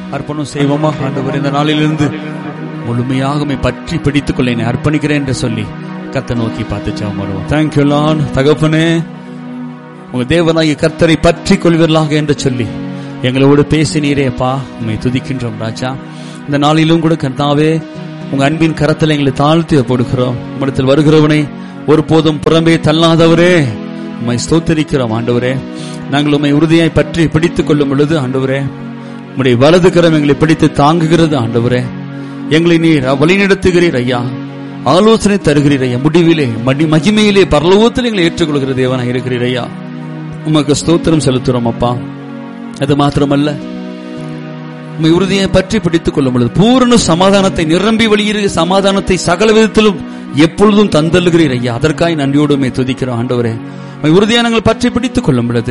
அர்ப்பணம் செய்வோமா ஆண்டவர் இந்த நாளிலிருந்து முழுமையாக உம்மை பற்றி பிடித்துக் கொள்ள என்னை அர்ப்பணிக்கிறேன் என்று சொல்லி கத்தை நோக்கி பார்த்து ஜெபம் பண்ணுவோம் தேங்க்யூ லான் தகப்பனே உங்க தேவனாகிய கர்த்தரை பற்றி கொள்வீர்களாக என்று சொல்லி எங்களோடு பேசினீரேப்பா உண்மை துதிக்கின்றோம் ராஜா இந்த நாளிலும் கூட கர்த்தாவே உங்க அன்பின் கரத்தில் எங்களை தாழ்த்தி போடுகிறோம் உம்மிடத்தில் வருகிறவனை ஒருபோதும் புறம்பே தள்ளாதவரே உம்மை ஸ்தோத்தரிக்கிறோம் ஆண்டவரே நாங்கள் உம்மை உறுதியாய் பற்றி பிடித்துக் கொள்ளும் பொழுது ஆண்டவரே உம்முடைய வலது கரம் எங்களை பிடித்து தாங்குகிறது ஆண்டவரே எங்களை நீர் வழிநடத்துகிறீர் ஐயா ஆலோசனை தருகிறீர் ஐயா முடிவிலே மடி மகிமையிலே பரலோகத்தில் எங்களை ஏற்றுக்கொள்கிற தேவனாக இருக்கிறீர் ஐயா உமக்கு ஸ்தோத்திரம் செலுத்துறோம் அப்பா அது மாத்திரமல்ல உம்மை உறுதியை பற்றி பிடித்துக் கொள்ளும் பொழுது பூரண சமாதானத்தை நிரம்பி வழியிற சமாதானத்தை சகல விதத்திலும் எப்பொழுதும் தந்தல்கிறீர் ஐயா அதற்காய் நன்றியோடு உம்மை துதிக்கிறோம் ஆண்டவரே உம்மை உறுதியா நாங்கள் பற்றி பிடித்துக் கொள்ளும் பொழுது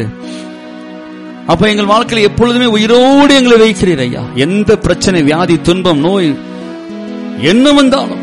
அப்ப எங்கள் வாழ்க்கையில் எப்பொழுதுமே உயிரோடு எங்களை வைக்கிறீர் ஐயா எந்த பிரச்சனை வியாதி துன்பம் நோய் என்ன வந்தாலும்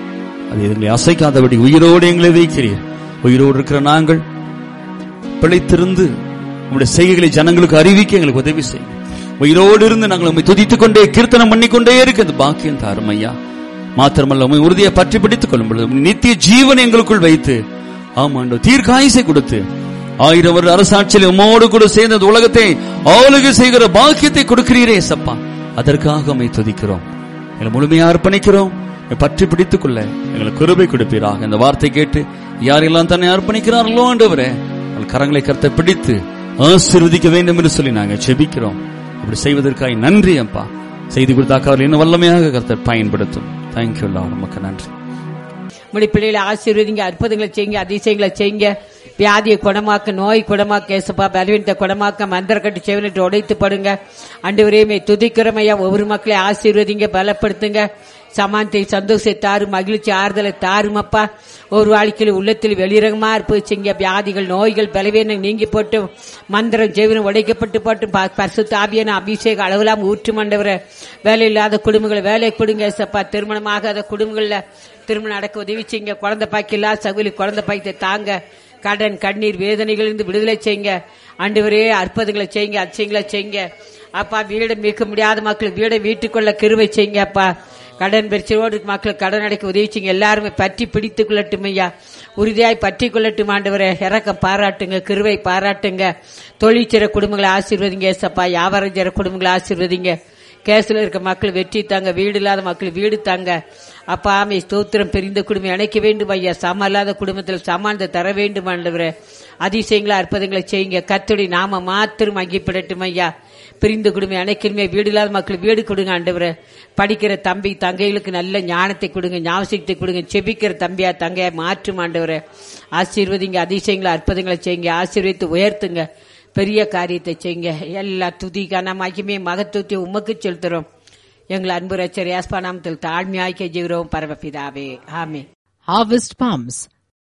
அது எங்களை அசைக்காதபடி உயிரோடு எங்களை வைக்கிறீர் உயிரோடு இருக்கிற நாங்கள் பிழைத்திருந்து உங்களுடைய செய்கைகளை ஜனங்களுக்கு அறிவிக்க எங்களுக்கு உதவி செய்யும் உயிரோடு இருந்து நாங்கள் உண்மை துதித்துக் கொண்டே கீர்த்தனம் பண்ணிக்கொண்டே இருக்கிறது பாக்கியம் தாரும் ஐயா மாத்திரமல்ல உண்மை உறுதியை பற்றி பிடித்துக் கொள்ளும் பொழுது உம்முடைய நித்திய ஜீவன் எங்களுக்குள் வைத்து ஆமாண்டோ தீர்க்காயுசை கொடுத்து ஆயிரம் வருட அரசாட்சியில் உம்மோடு கூட சேர்ந்த இந்த உலகத்தை ஆளுகை செய்கிற பாக்கியத்தை கொடுக்கிறீரே சப்பா அதற்காக உம்மை துதிக்கிறோம் எங்களை முழுமையா அர்ப்பணிக்கிறோம் உம்மை பற்றி பிடித்துக் கொள்ள எங்களுக்கு கிருபை கொடுப்பீராக இந்த வார்த்தை கேட்டு யாரெல்லாம் தன்னை அர்ப்பணிக்கிறார்களோ ஆண்டவரே அவள் கரங்களை கருத்தை பிடித்து ஆசீர்வதிக்க வேண்டும் என்று சொல்லி நாங்கள் செபிக்கிறோம் அப்படி செய்வதற்காக நன்றி அப்பா செய்தி கொடுத்தாக்க அவர்கள் இன்னும் வல்லமையாக கருத்தை பயன்படுத்தும் தேங்க்யூ நமக்கு நன்றி உங்களுடைய பிள்ளைகளை ஆசீர்வதிங்க அற்புதங்களை செய்யுங்க அதிசயங்களை செய்யுங்க வியாதியை குணமாக்க நோய் குணமாக்க ஏசப்பா பலவீனத்தை குணமாக்க மந்திரக்கட்டு செவனிட்டு உடைத்து படுங்க அண்டு துதிக்கிறோம் ஐயா ஒவ்வொரு மக்களை ஆசீர்வதிங்க பலப்படுத்துங்க சமானத்தை சந்தோஷத்தை தாரு மகிழ்ச்சி ஆறுதலை தாருமப்பா ஒரு வாழ்க்கையில் உள்ளத்தில் வெளிரகமா இருப்பிச்சிங்க வியாதிகள் நோய்கள் பலவீனம் நீங்கி போட்டு மந்திரம் ஜெவனம் உடைக்கப்பட்டு போட்டு பரிசுத்த ஆவியான அபிஷேக அளவெல்லாம் ஊற்று மண்டவர வேலை இல்லாத குடும்பங்களை வேலை கொடுங்க சப்பா திருமணமாகாத குடும்பங்கள்ல திருமணம் நடக்க உதவி செய்யுங்க குழந்தை பாக்கில்லா சகுலி குழந்தை பாக்கியத்தை தாங்க கடன் கண்ணீர் வேதனைகளிலிருந்து விடுதலை செய்யுங்க ஆண்டவரே அற்புதங்களை செய்யுங்க அதிசயங்களை செய்யுங்க அப்பா வீடு மீட்க முடியாத மக்கள் வீடை வீட்டுக்குள்ள கிருவை செய்யுங்க அப்பா கடன் பிரச்சனையோடு மக்கள் கடன் அடைக்க உதவி செய்யுங்க எல்லாருமே பற்றி பிடித்துக் கொள்ளட்டும் ஐயா உறுதியாய் பற்றி கொள்ளட்டும் ஆண்டவரே இறக்கம் பாராட்டுங்க கிருவை பாராட்டுங்க தொழிற்சிற குடும்பங்களை ஆசீர்வதிங்க ஏசப்பா வியாபாரம் செய்கிற குடும்பங்களை ஆசீர்வதிங்க கேஸ்ல இருக்க மக்கள் வெற்றி தாங்க வீடு இல்லாத மக்கள் வீடு தாங்க அப்பா ஆமை ஸ்தோத்திரம் பிரிந்த குடும்பம் இணைக்க வேண்டும் ஐயா சம இல்லாத குடும்பத்தில் சமானத்தை தர வேண்டும் ஆண்டவரே அதிசயங்களை அற்புதங்களை செய்யுங்க கத்துடி நாம மாத்திரம் அங்கிப்பிடட்டும் ஐயா பிரிந்த குடும்பம் அணைக்கணுமே வீடு இல்லாத மக்கள் வீடு கொடுங்க ஆண்டவரே படிக்கிற தம்பி தங்கைகளுக்கு நல்ல ஞானத்தை கொடுங்க ஞாபகத்தை கொடுங்க செபிக்கிற தம்பியா தங்கையா மாற்றும் ஆண்டவரே ஆசீர்வதிங்க அதிசயங்களை அற்புதங்களை செய்யுங்க ஆசீர்வதித்து உயர்த்துங்க பெரிய காரியத்தை செய்யுங்க எல்லா துதி கனமாக்கியுமே மகத்துவத்தை உமக்கு செலுத்துறோம் எங்கள் அன்பு ரச்சர் யாஸ்பா நாமத்தில் தாழ்மையாக்கி ஜீவிரோம் பரமபிதாவே ஆமே Harvest Palms.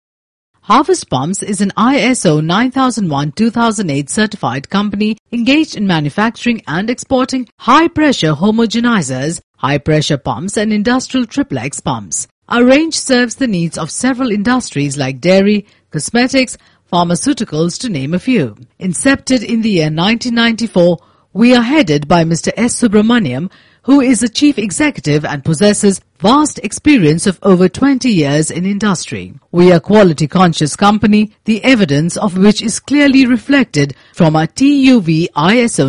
Harvest Palms is an ISO 9001-2008 certified company engaged in manufacturing and exporting high-pressure homogenizers, high-pressure pumps and industrial triplex pumps. Our range serves the needs of several industries like dairy, cosmetics, pharmaceuticals to name a few. Incepted in the year 1994, we are headed by Mr. S. Subramaniam, who is a chief executive and possesses vast experience of over 20 years in industry. We are quality conscious company, the evidence of which is clearly reflected from our TUV ISO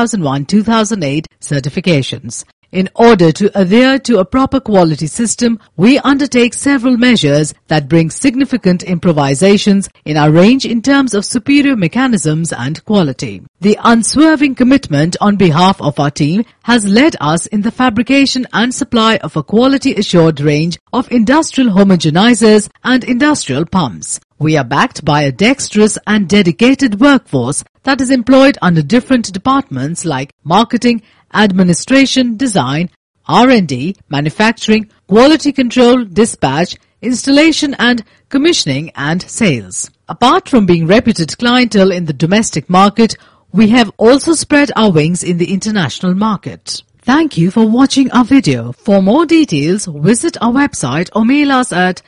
9001-2008 certifications. In order to adhere to a proper quality system, we undertake several measures that bring significant improvisations in our range in terms of superior mechanisms and quality. The unswerving commitment on behalf of our team has led us in the fabrication and supply of a quality assured range of industrial homogenizers and industrial pumps. We are backed by a dexterous and dedicated workforce that is employed under different departments like marketing, administration, design, R&D, manufacturing, quality control, dispatch, installation and commissioning and sales. Apart from being reputed clientele in the domestic market, we have also spread our wings in the international market. Thank you for watching our video. For more details, visit our website or mail us at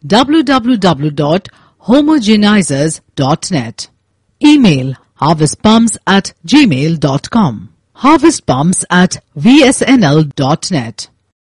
www.homogenizers.net. Email harvestpumps at gmail.com. Harvest Palms at vsnl.net.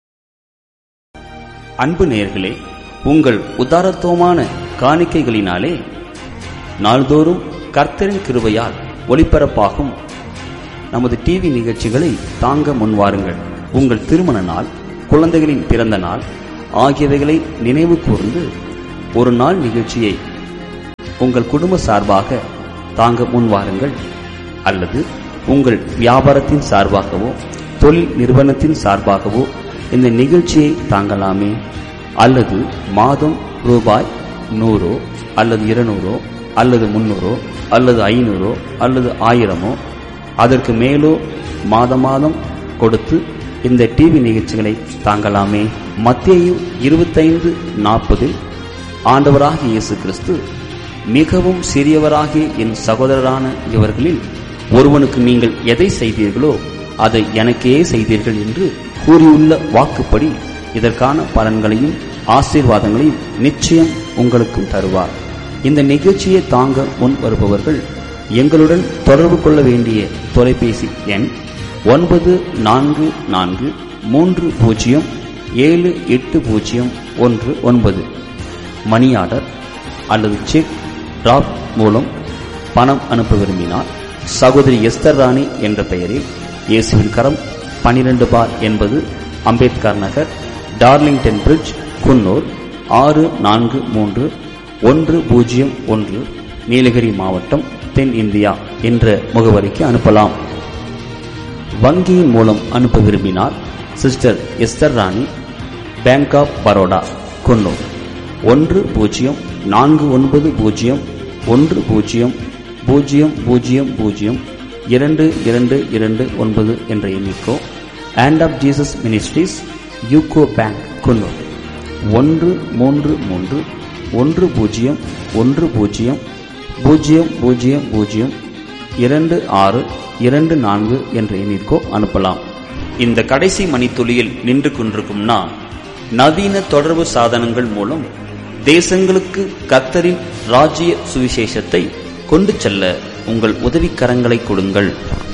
அன்பு நேயர்களே உங்கள் உதாரத்துவமான காணிக்கைகளினாலே நாள்தோறும் கர்த்தரின் கிருபையால் ஒளிபரப்பாகும் நமது TV நிகழ்ச்சிகளை தாங்க முன்வாருங்கள் உங்கள் திருமண நாள் குழந்தைகளின் பிறந்த நாள் ஆகியவைகளை நினைவு கூர்ந்து ஒரு நாள் நிகழ்ச்சியை உங்கள் குடும்ப சார்பாக தாங்க முன்வாருங்கள் அல்லது உங்கள் வியாபாரத்தின் சார்பாகவோ தொழில் நிறுவனத்தின் சார்பாகவோ இந்த நிகழ்ச்சியை தாங்கலாமே அல்லது மாதம் ரூபாய் நூறோ அல்லது இருநூறோ அல்லது முன்னூறோ அல்லது ஐநூறோ அல்லது ஆயிரமோ அதற்கு மேலோ மாத மாதம் கொடுத்து இந்த டிவி நிகழ்ச்சிகளை தாங்கலாமே மத்தேயு இருபத்தைந்து நாற்பதில் ஆண்டவராகிய இயேசு கிறிஸ்து மிகவும் சிறியவராகிய என் சகோதரரான இவர்களில் ஒருவனுக்கு நீங்கள் எதை செய்தீர்களோ அதை எனக்கே செய்தீர்கள் என்று கூறியுள்ள வாக்குப்படி இதற்கான பலன்களையும் ஆசீர்வாதங்களையும் நிச்சயம் உங்களுக்கும் தருவார் இந்த நிகழ்ச்சியை தாங்க முன் வருபவர்கள் எங்களுடன் தொடர்பு கொள்ள வேண்டிய தொலைபேசி எண் ஒன்பது நான்கு நான்கு மூன்று பூஜ்ஜியம் ஏழு எட்டு பூஜ்ஜியம் ஒன்று ஒன்பது மணி ஆர்டர் அல்லது செக் டிராப் மூலம் பணம் அனுப்ப விரும்பினால் சகோதரி எஸ்தர் ராணி என்ற பெயரில் இயேசுவின் கரம் பனிரெண்டு பார் என்பது அம்பேத்கர் நகர் டார்லிங்டன் பிரிட்ஜ் குன்னூர் ஆறு நான்கு மூன்று ஒன்று பூஜ்ஜியம் ஒன்று நீலகிரி மாவட்டம் தென் இந்தியா என்ற முகவரிக்கு அனுப்பலாம் வங்கியின் மூலம் அனுப்ப விரும்பினால் sister Esther Rani bank of Baroda Coonoor ஒன்று பூஜ்ஜியம் நான்கு ஒன்பது பூஜ்ஜியம் ஒன்று பூஜ்ஜியம் பூஜ்ஜியம் பூஜ்ஜியம் பூஜ்ஜியம் இரண்டு இரண்டு இரண்டு ஒன்பது என்ற எண்ணிக்கோ and of Jesus ministries UCO bank Coonoor ஒன்று மூன்று மூன்று ஒன்று பூஜ்ஜியம் ஒன்று பூஜ்ஜியம் பூஜ்ஜியம் பூஜ்ஜியம் பூஜ்ஜியம் இரண்டு ஆறு இரண்டு நான்கு என்ற எண்ணிற்கோ அனுப்பலாம் இந்த கடைசி மணித்துளியில் நின்று கொண்டிருக்கும் நான் நவீன தொடர்பு சாதனங்கள் மூலம் தேசங்களுக்கு கத்தரின் ராஜ்ய சுவிசேஷத்தை கொண்டு செல்ல உங்கள் உதவிக்கரங்களை கொடுங்கள்